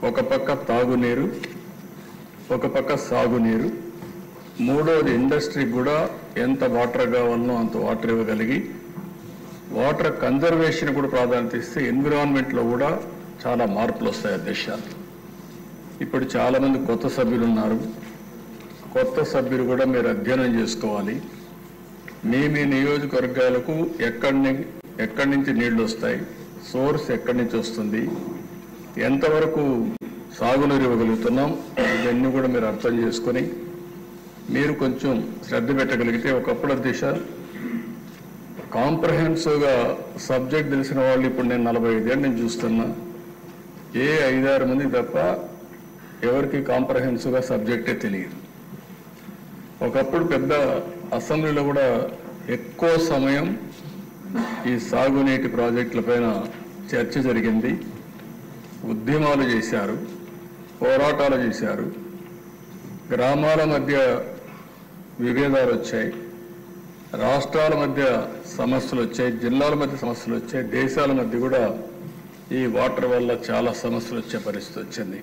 ఒక పక్క తాగునీరు ఒక పక్క సాగునీరు మూడోది ఇండస్ట్రీకి కూడా ఎంత వాటర్ కావాలనో అంత వాటర్ ఇవ్వగలిగి వాటర్ కన్జర్వేషన్ కూడా ప్రాధాన్యత ఇస్తే ఎన్విరాన్మెంట్లో కూడా చాలా మార్పులు వస్తాయి ఆ దేశాలు ఇప్పుడు చాలామంది కొత్త సభ్యులు ఉన్నారు కొత్త సభ్యులు కూడా మీరు అధ్యయనం చేసుకోవాలి మీ మీ నియోజకవర్గాలకు ఎక్కడి ని- ఎక్కడి నుంచి నీళ్లు వస్తాయి సోర్స్ ఎక్కడి నుంచి వస్తుంది ఎంతవరకు సాగునీరు ఇవ్వగలుగుతున్నాం ఇవన్నీ కూడా మీరు అర్థం చేసుకొని మీరు కొంచెం శ్రద్ధ పెట్టగలిగితే ఒకప్పుడు దిశ కాంప్రహెన్సివ్గా సబ్జెక్ట్ తెలిసిన వాళ్ళు ఇప్పుడు నేను నలభై ఐదేళ్ళు నేను చూస్తున్నా ఏ ఐదారు మంది తప్ప ఎవరికి కాంప్రహెన్సివ్గా సబ్జెక్టే తెలియదు ఒకప్పుడు పెద్ద అసెంబ్లీలో కూడా ఎక్కువ సమయం ఈ సాగునీటి ప్రాజెక్టుల పైన చర్చ జరిగింది ఉద్యమాలు చేశారు పోరాటాలు చేశారు గ్రామాల మధ్య విభేదాలు వచ్చాయి రాష్ట్రాల మధ్య సమస్యలు వచ్చాయి జిల్లాల మధ్య సమస్యలు వచ్చాయి దేశాల మధ్య కూడా ఈ వాటర్ వల్ల చాలా సమస్యలు వచ్చే పరిస్థితి వచ్చింది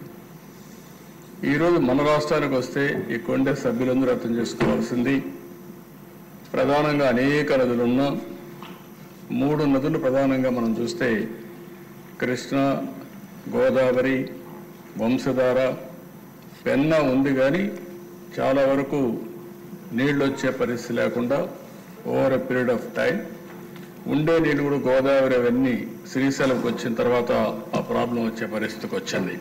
ఈరోజు మన రాష్ట్రానికి వస్తే ఈ కొండే సభ్యులందరూ అర్థం చేసుకోవాల్సింది ప్రధానంగా అనేక నదులు ఉన్నా మూడు నదులు ప్రధానంగా మనం చూస్తే కృష్ణ గోదావరి వంశధార పెన్నా ఉంది కానీ చాలా వరకు నీళ్ళు వచ్చే పరిస్థితి లేకుండా over a period of time ఉండే నీళ్ళు కూడా గోదావరి అవన్నీ శ్రీశైలంకి వచ్చిన తర్వాత ఆ ప్రాబ్లం వచ్చే పరిస్థితికి వచ్చింది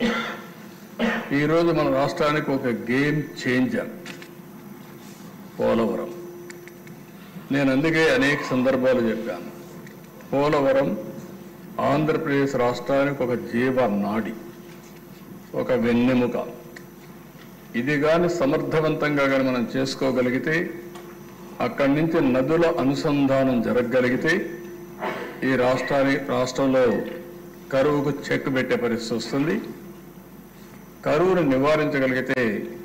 ఈరోజు మన రాష్ట్రానికి ఒక గేమ్ చేంజర్ పోలవరం నేను అందుకే అనేక సందర్భాలు చెప్పాను పోలవరం ఆంధ్రప్రదేశ్ రాష్ట్రానికి ఒక జీవ నాడి ఒక వెన్నెముక ఇది కానీ సమర్థవంతంగా కానీ మనం చేసుకోగలిగితే అక్కడి నుంచి నదుల అనుసంధానం జరగగలిగితే ఈ రాష్ట్రాన్ని రాష్ట్రంలో కరువుకు చెక్ పెట్టే పరిస్థితి వస్తుంది కరువును నివారించగలిగితే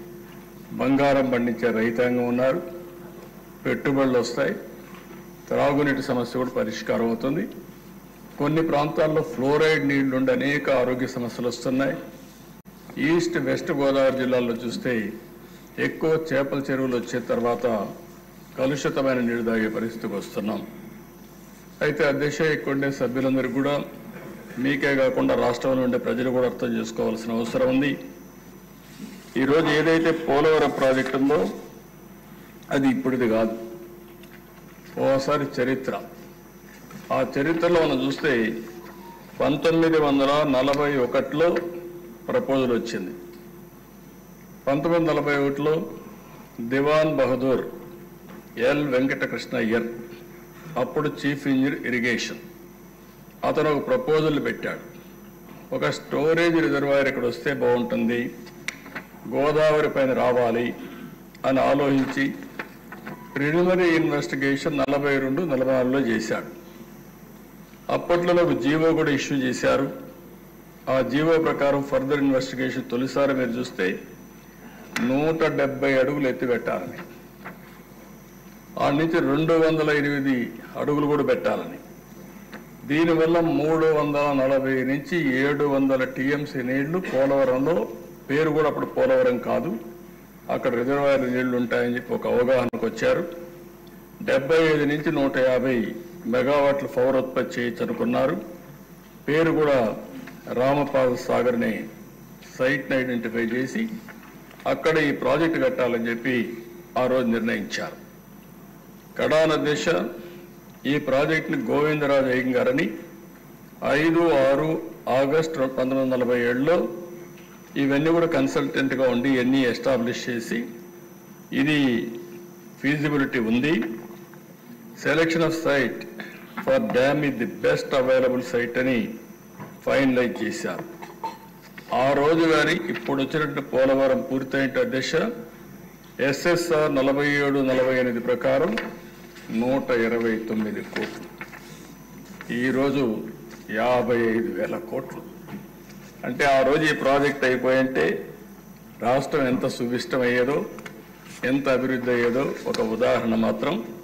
బంగారం పండించే రైతాంగం ఉన్నారు పెట్టుబడులు వస్తాయి త్రాగునీటి సమస్య కూడా పరిష్కారం అవుతుంది కొన్ని ప్రాంతాల్లో ఫ్లోరైడ్ నీళ్లుండి అనేక ఆరోగ్య సమస్యలు వస్తున్నాయి ఈస్ట్ వెస్ట్ గోదావరి జిల్లాల్లో చూస్తే ఎక్కువ చేపల చెరువులు వచ్చిన తర్వాత కలుషితమైన నీళ్లు తాగే పరిస్థితికి వస్తున్నాం అయితే అధ్యక్ష ఇక్కడ ఉండే సభ్యులందరికీ కూడా మీకే కాకుండా రాష్ట్రంలో ఉండే ప్రజలు కూడా అర్థం చేసుకోవాల్సిన అవసరం ఉంది ఈరోజు ఏదైతే పోలవరం ప్రాజెక్టు ఉందో అది ఇప్పుడుది కాదు ఓసారి చరిత్ర ఆ చరిత్రలో మనం చూస్తే పంతొమ్మిది వందల నలభై ఒకటిలో ప్రపోజల్ వచ్చింది పంతొమ్మిది వందల నలభై ఒకటిలో దివాన్ బహదూర్ ఎల్ వెంకటకృష్ణ అయ్యర్ అప్పుడు చీఫ్ ఇంజనీర్ ఇరిగేషన్ అతను ఒక ప్రపోజల్ పెట్టాడు ఒక స్టోరేజ్ రిజర్వాయర్ ఇక్కడ వస్తే బాగుంటుంది గోదావరి పైన రావాలి అని ఆలోచించి ప్రిలిమినరీ ఇన్వెస్టిగేషన్ నలభై రెండు నలభై నాలుగులో చేశాడు అప్పట్లో ఒక జీవో కూడా ఇష్యూ చేశారు ఆ జీవో ప్రకారం ఫర్దర్ ఇన్వెస్టిగేషన్ తొలిసారి మీరు చూస్తే నూట డెబ్బై అడుగులు ఎత్తి పెట్టాలని ఆ నుంచి రెండు వందల ఎనిమిది అడుగులు కూడా పెట్టాలని దీనివల్ల మూడు వందల నలభై నుంచి ఏడు వందల టీఎంసీ నీళ్లు పోలవరంలో పేరు కూడా అప్పుడు పోలవరం కాదు అక్కడ రిజర్వాయర్ నీళ్లు ఉంటాయని చెప్పి ఒక అవగాహనకు వచ్చారు డెబ్బై ఐదు నుంచి నూట యాభై మెగావాట్ల పవర్ ఉత్పత్తి చేయొచ్చు అనుకున్నారు పేరు కూడా రామపాద సాగర్ని సైట్ని ఐడెంటిఫై చేసి అక్కడ ఈ ప్రాజెక్టు కట్టాలని చెప్పి ఆ రోజు నిర్ణయించారు కడాన దిశ ఈ ప్రాజెక్టుని గోవిందరాజు అయ్యంగారని ఐదు ఆరు ఆగస్టు పంతొమ్మిది వందల నలభై ఏడులో ఇవన్నీ కూడా కన్సల్టెంట్గా ఉండి ఇవన్నీ ఎస్టాబ్లిష్ చేసి ఇది ఫీజిబిలిటీ ఉంది selection of site for dam is the best available site అని ఫైనలైజ్ చేశారు ఆ రోజు కానీ ఇప్పుడు వచ్చినట్టు పోలవరం పూర్తయిన దశ ఎస్ఎస్ఆర్ నలభై ఏడు నలభై ఎనిమిది ప్రకారం నూట ఇరవై తొమ్మిది కోట్లు ఈరోజు యాభై ఐదు వేల కోట్లు అంటే ఆ రోజు ఈ ప్రాజెక్ట్ అయిపోయింటే రాష్ట్రం ఎంత సుభిష్టమయ్యేదో ఎంత అభివృద్ధి అయ్యేదో ఒక ఉదాహరణ మాత్రం